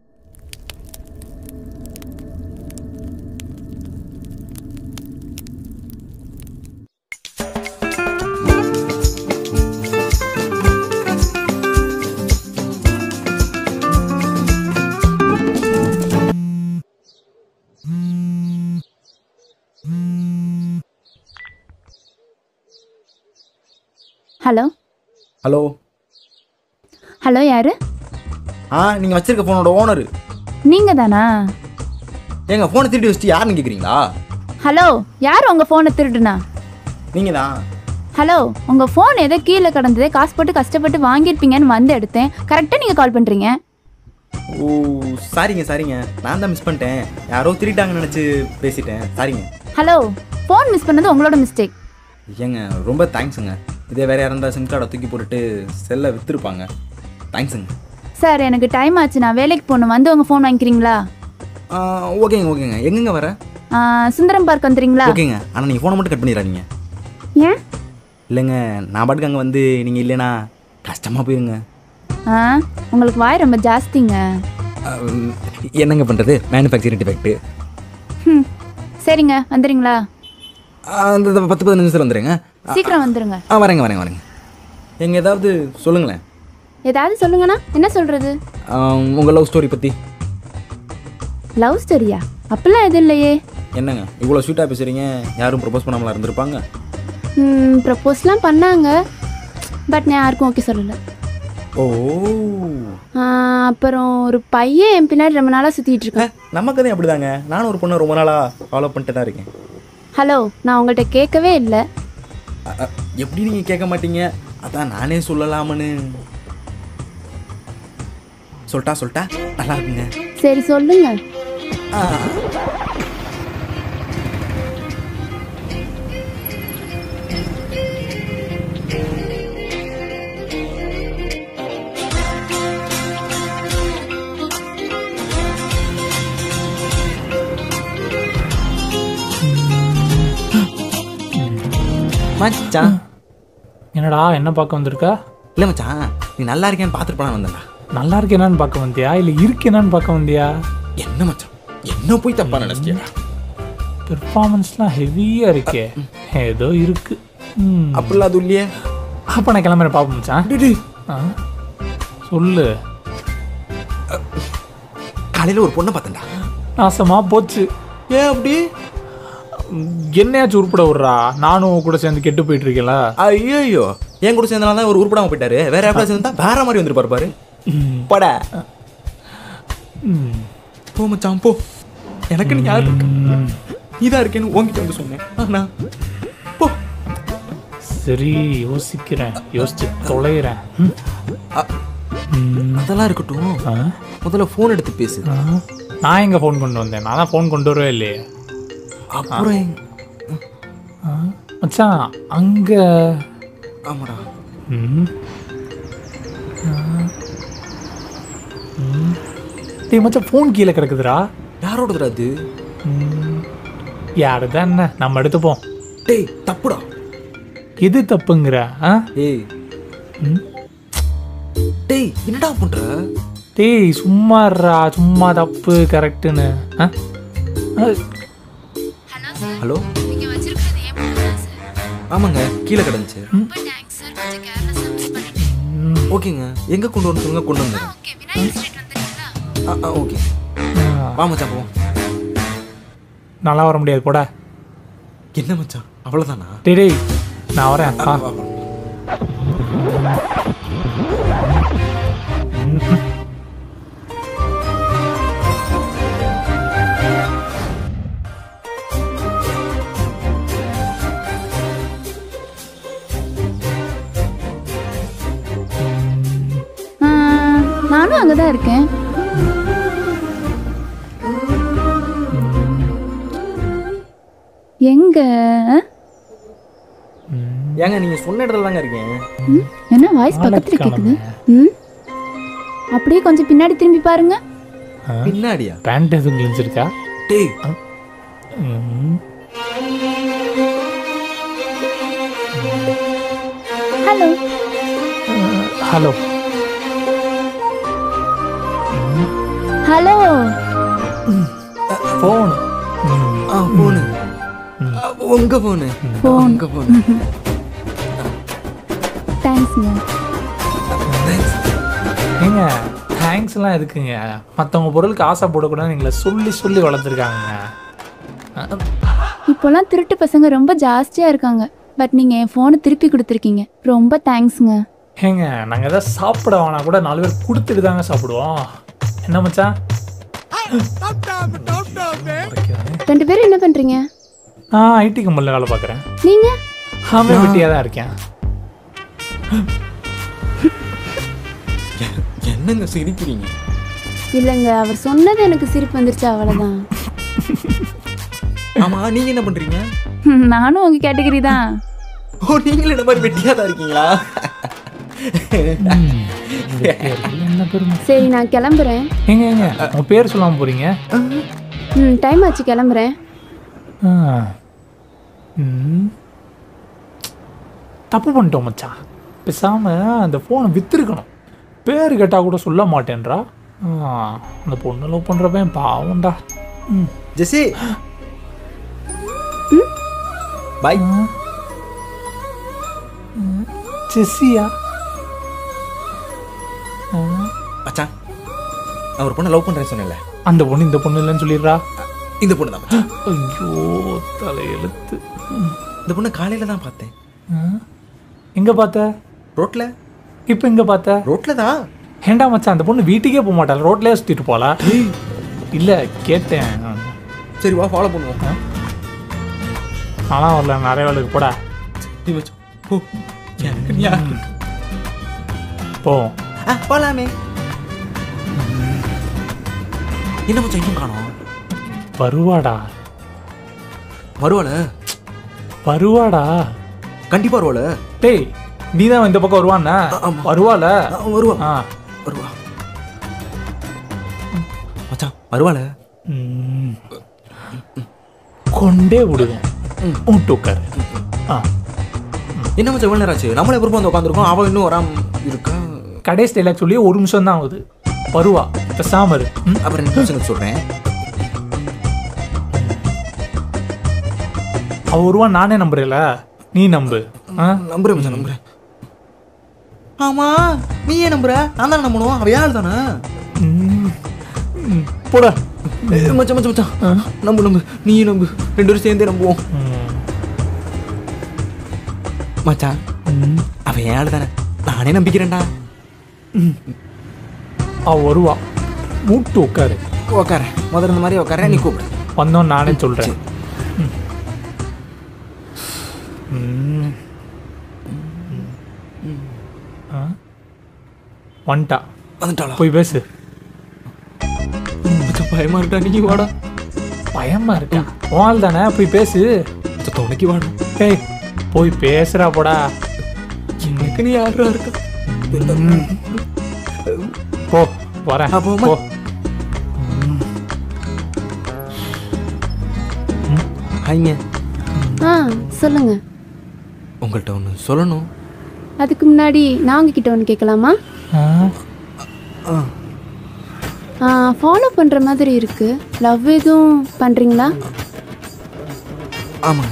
Hello hello hello யாரு ஆ நீங்கள் வச்சிருக்க ஃபோனோட ஓனர் நீங்க தானா எங்கள் ஃபோனை திருடி வச்சுட்டு யாருன்னு கேட்குறீங்களா ஹலோ யார் உங்க ஃபோனை திருடுனா நீங்கள் தான் ஹலோ உங்க ஃபோன் ஏதோ கீழே கிடந்தது காசு போட்டு கஷ்டப்பட்டு வாங்கியிருப்பீங்கன்னு வந்து எடுத்தேன் கரெக்டாக நீங்க கால் பண்றீங்க ஓ சாரிங்க சாரிங்க நான் தான் மிஸ் பண்ணிட்டேன் யாரோ திருட்டாங்கன்னு நினச்சி பேசிட்டேன் சாரிங்க ஹலோ ஃபோன் மிஸ் பண்ணது உங்களோட மிஸ்டேக் ஏங்க ரொம்ப தேங்க்ஸுங்க இதே வேற யாரும் இருந்தால் சிம் கார்டை தூக்கி போட்டுட்டு செல்லை விற்றுருப்பாங்க தேங்க்ஸுங்க சார் எனக்கு டைம் ஆச்சு நான் வேலைக்கு போகணும் வந்து உங்க ஃபோன் வாங்கிக்கிறீங்களா ஆ, ஓகேங்க ஓகேங்க எங்கெங்க வர ஆ, சுந்தரம் பார்க் வந்துறீங்களா ஓகேங்க ஆனால் நீங்கள் ஃபோனை மட்டும் கட் பண்ணிடுறாதீங்க ஏன் இல்லைங்க நான் பாட்டுக்கு அங்கே வந்து நீங்கள் இல்லைனா கஷ்டமாக போயிருங்க ஆ உங்களுக்கு வாய் ரொம்ப ஜாஸ்திங்க ஆ, என்னங்க பண்ணுறது மேனுஃபேக்சரிங் டிஃபெக்ட்டு ம் சரிங்க வந்துடுறீங்களா அந்த இந்த பத்து பதினஞ்சு நிமிஷத்தில் வந்துடுங்க சீக்கிரம் வந்துருங்க ஆ வரேங்க வரேங்க வரேங்க எங்க ஏதாவது சொல்லுங்களேன் ஏதாவது சொல்லுங்கண்ணா என்ன சொல்றது உங்கள் லவ் ஸ்டோரி பற்றி லவ் ஸ்டோரியா அப்பெல்லாம் எதுவும் இல்லையே என்னங்க இவ்வளோ ஸ்வீட்டாக பேசுகிறீங்க யாரும் ப்ரப்போஸ் பண்ணாமலா இருந்திருப்பாங்க ப்ரப்போஸ்லாம் பண்ணாங்க பட் நான் யாருக்கும் ஓகே சொல்லலை ஓ அப்புறம் ஒரு பையன் என் பின்னாடி ரொம்ப நாளாக சுற்றிட்டு இருக்கேன் நம்ம கதையும் அப்படிதாங்க நானும் ஒரு பொண்ணை ரொம்ப நாளாக ஃபாலோ பண்ணிட்டு தான் இருக்கேன் ஹலோ நான் உங்கள்கிட்ட கேட்கவே இல்லை அ, அ, எப்படி நீங்கள் கேட்க மாட்டீங்க அதான் நானே சொல்லலாமன்னு சொல்லிட்டா சொல்லிட்டா நல்லா இருக்குங்க சரி சொல்லுங்க ஆ. மச்சான் என்னடா என்ன பார்க்க வந்திருக்கா இல்லை மச்சான் நீ நல்லா இருக்கேன்னு பார்த்துட்டு போலாம் வந்தேன்டா நல்லா இருக்கேனான்னு பார்க்க வந்தியா இல்லை இருக்கேனான்னு பார்க்க வந்தியா என்ன மச்சான் என்ன போய் தப்பா நினைச்சிட்டியா பெர்ஃபார்மன்ஸ்லாம் ஹெவியாக இருக்கே ஏதோ இருக்கு ம். அப்படிலாம் அது இல்லையே அப்போ நான் கிளம்புறேன் பார்ப்போம் மச்சான் டிடி, ஆ சொல்லு காலையில ஒரு பொண்ணை பார்த்தேன்டா நாசமா போச்சு ஏன் அப்படி ம், என்னையாச்சும் உருப்பட விட்றா நானும் உன் கூட சேர்ந்து கெட்டு போயிட்டு இருக்கேன்ல ஐயோ என் கூட சேர்ந்தனால தான் ஒரு உருப்படாம போயிட்டாரு வேற யாராவது சேர்ந்தா வேற மாதிரி வந்துருப்பாரு பாரு பட ம். போ மச்சான் போ எனக்கு நீ யார் இருக்கு நீதான் இருக்கேன்னு உன்கிட்ட வந்து சொன்னேன் ஆனா போ சரி யோசிக்கிறேன் யோசிச்சு தொலைகிறேன் ம். அ- அதெல்லாம் இருக்கட்டும் ஆ? முதல்ல ஃபோன் எடுத்து பேசு ஆ? நான் எங்கே ஃபோன் கொண்டு வந்தேன் நான் தான் ஃபோன் கொண்டு வரவே இல்லையே அப்புறம் எங்க- ஆ? மச்சான் அங்கே ஆமாடா ம். ஆ. ம். டேய் மச்சான் ஃபோன் கீழே கிடக்குதுடா யாரோடதுடா அது ம். யாருதான் என்ன நம்ம எடுத்துப்போம் டேய் தப்புடா எது தப்புங்கிற ஆ ஏய் ம். டேய் என்னடா பண்ற டேய் சும்மாறா சும்மா தப்பு கரெக்டுன்னு ஆ ஆ, ஹலோ நீங்கள் வச்சிருக்கிறது ஏன் ஆமாங்க கீழே கிடந்துச்சு ரொம்ப தேங்க்ஸ் சார் கொஞ்சம் கேர்லெஸ்ஸாக மிஸ் பண்ணிட்டேன் ம். ஓகேங்க எங்க கொண்டு வரணும் சொல்லுங்க கொண்டு வந்துடுறேன் ஓகே விநாயகர் ஸ்ட்ரீட் வந்துடுறீங்களா ஆ ஆ ஓகே ஆ, வா மச்சான் போவோம் நல்லா வர முடியாது போட என்ன மச்சான் அவ்வளோதானா டேய் டேய் நான் வரேன் ஆ வா, வா. ஆ, நானும் அங்கே தான் இருக்கேன் எங்க ஏங்க நீங்க சொன்ன இடத்துல தாங்க இருக்கேன் ம், என்ன வாய்ஸ் பக்கத்துல கேக்குது ம் அப்படியே கொஞ்சம் பின்னாடி திரும்பி பாருங்க பின்னாடியா பேண்ட் எதுவும் கிழிஞ்சிருக்கா டேய் ம். ஹலோ ஹலோ ஹலோ ஃபோன் ஆ ஃபோனு உங்க ஃபோனு ஃபோன் உங்க ஃபோனு தேங்க்ஸ்ங்க ஏங்க தேங்க்ஸ்லாம் எதுக்குங்க மற்றவங்க பொருளுக்கு ஆசைப்படக்கூடாதுன்னு எங்களை சொல்லி சொல்லி வளர்த்துருக்காங்க இப்போலாம் திருட்டு பசங்க ரொம்ப ஜாஸ்தியாக இருக்காங்க பட் நீங்கள் என் ஃபோனை திருப்பி கொடுத்துருக்கீங்க ரொம்ப தேங்க்ஸ்ங்க ஏங்க நாங்கள் எதாவது சாப்பிட வேணா கூட நாலு பேர் கொடுத்துட்டு தாங்க சாப்பிடுவோம் என்ன மச்சான் உரைக்கிறானே. ரெண்டு பேரும் என்ன பண்ணுறீங்க நான் ஐடி கம்பெனியில் வேலை பார்க்குறேன் நீங்கள் அவன் வெட்டியாக தான் இருக்கேன் என்னங்க சிரிக்கிறீங்க இல்லைங்க அவர் சொன்னது எனக்கு சிரிப்பு வந்துருச்சு அவ்வளோதான் ஆமா நீங்க என்ன பண்றீங்க நானும் உங்கள் கேட்டகரி தான் ஓ நீங்களும் இந்த மாதிரி வெட்டியா தான் இருக்கீங்களா என்ன பெருமை சரி நான் கிளம்புறேன் ஏங்க ஏங்க உங்க பேர் சொல்லாமல் போகிறீங்க ம் டைம் ஆச்சு கிளம்புறேன் ஆ. ம். தப்பு பண்ணிட்டோம் மச்சான் பேசாம அந்த ஃபோனை வித்துருக்கணும் பேர் கேட்டால் கூட சொல்ல மாட்டேன்றா ஆ, அந்த பொண்ணு லவ் பண்ணுறப்பன் பாவம்டா ம் ஜெசி பாய் செஸ்ஸியா ஆ, மச்சான் நான் ஒரு பொண்ணை லவ் பண்றேன்னு சொன்னேன்ல அந்த பொண்ணு இந்த பொண்ணு இல்லைன்னு சொல்லிடுறா இந்த பொண்ணு தான் மச்சான் ஐயோ தலையெழுத்து ம். இந்த பொண்ணை காலையில தான் பார்த்தேன் ஆ? எங்க பார்த்த ரோட்ல இப்போ எங்க பார்த்த ரோட்ல தான் ஏண்டா மச்சான் அந்த பொண்ணு வீட்டுக்கே போக மாட்டாள் ரோட்லயே சுத்திட்டு போலா இல்ல கேட்டேன் சரி வா ஃபாலோ பண்ணுவோம் ஆனால் வரல நிறைய வேலைக்கு போடா நீ மச்சான் ஓ எனக்கு நீ யார் இருக்கு? போ ஆ போலாமே என்ன மச்சான் இன்னும் காணோம் வருவாடா வருவாள வருவாடா கண்டிப்பா வருவாள டேய் நீ தான் இந்த பக்கம் வருவான்னா ஆமா. வருவால ஆ, வருவா ஆ வருவா மச்சான் வருவாள ம். கொண்டே விடுவேன் விட்டு உட்காரு ஆ என்ன மச்சான் இவ்வளவு நேரம் ஆச்சு நம்மளே பொறுப்பு வந்து உட்காந்துருக்கோம் அவ இன்னும் வராம இருக்கா கடைசி டைலாக் சொல்லி ஒரு நிமிஷம் தான் ஆகுது வருவா பேசாம இரு ம்? அப்புறம் ரெண்டு நிமிஷம் சொல்றேன் அவ வருவா நானே நம்புறேல நீ நம்பு ஆ நம்புறேன் மச்சான் நம்புறேன் ஆமா நீ ஏன் நம்புற நான் தானே நம்பணும் அவ யார் தானே ம். ம். போடா ஏய், மச்சான் மச்சான் மச்சான் நம்பு நம்பு நீ நம்பு ரெண்டு பேரும் சேர்ந்தே நம்புவோம் ம். மச்சான் ம். அவ ஏழு தானே நானே நம்பிக்கிறேன்டா அவ வருவா மூட்டு உட்காரு உக்கார முதல்ல இந்த மாதிரி உக்கார நீ கூப்பிடு வந்தோம் நானே சொல்றேன் ம். ம். ஆ? வந்துட்டா வந்துட்டாளா போய் பேசு மச்சான் பயமா இருக்கா நீ வாடா பயமா இருக்கா உன் தானே போய் பேசு மச்சான் துணைக்கு வாடா ஏய் போய் பேசுறா போடா எனக்கு நீ யாரா இருக்கா போ வரேன் அப்போ அம்மா. போ ஹைங்க ஆ சொல்லுங்க உங்கள்கிட்ட ஒன்று சொல்லணும் அதுக்கு முன்னாடி நான் உங்ககிட்ட ஒன்று கேட்கலாமா ஆ ஆ ஃபாலோ பண்ணுற மாதிரி இருக்கு லவ் எதுவும் பண்ணுறீங்களா ஆமாங்க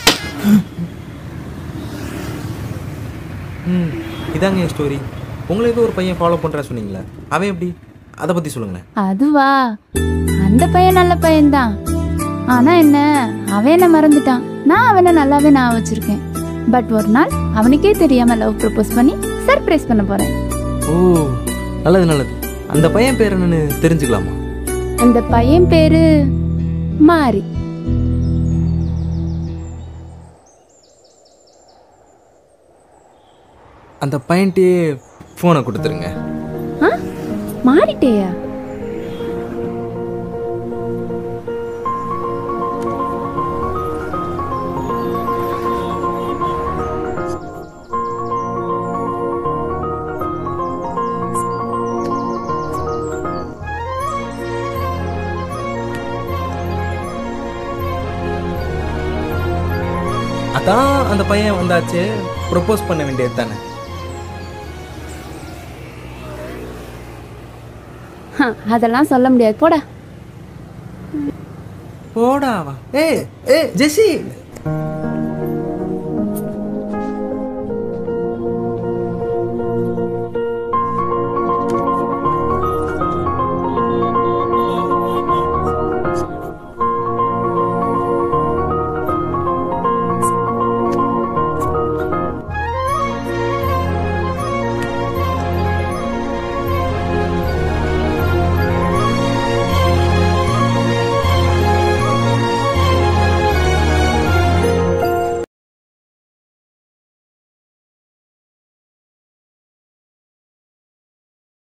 ம் இதாங்க என் ஸ்டோரி உங்களை ஏதோ ஒரு பையன் ஃபாலோ பண்ணுறா சொன்னீங்களே அவன் எப்படி அதை பற்றி சொல்லுங்களேன் அதுவா அந்த பையன் நல்ல பையன்தான் ஆனா என்ன அவன் என்ன மறந்துட்டான் நான் அவனை நல்லாவே நான் வச்சிருக்கேன் பட் ஒரு நாள் அவனுக்கே தெரியாம லவ் ப்ரப்போஸ் பண்ணி சர்ப்ரைஸ் பண்ண போறேன் ஓ நல்லது நல்லது அந்த பையன் பேர் என்னன்னு தெரிஞ்சுக்கலாமா அந்த பையன் பேரு மாரி அந்த பையன்ட்டே ஃபோனை கொடுத்துருங்க ஆ மாறிட்டேயா அதான் அந்த பையன் வந்தாச்சு ப்ரொப்போஸ் பண்ண வேண்டியது தானே ஹ, அதெல்லாம் சொல்ல முடியாது போடா போடாவா ஏய் ஏய் ஜெசி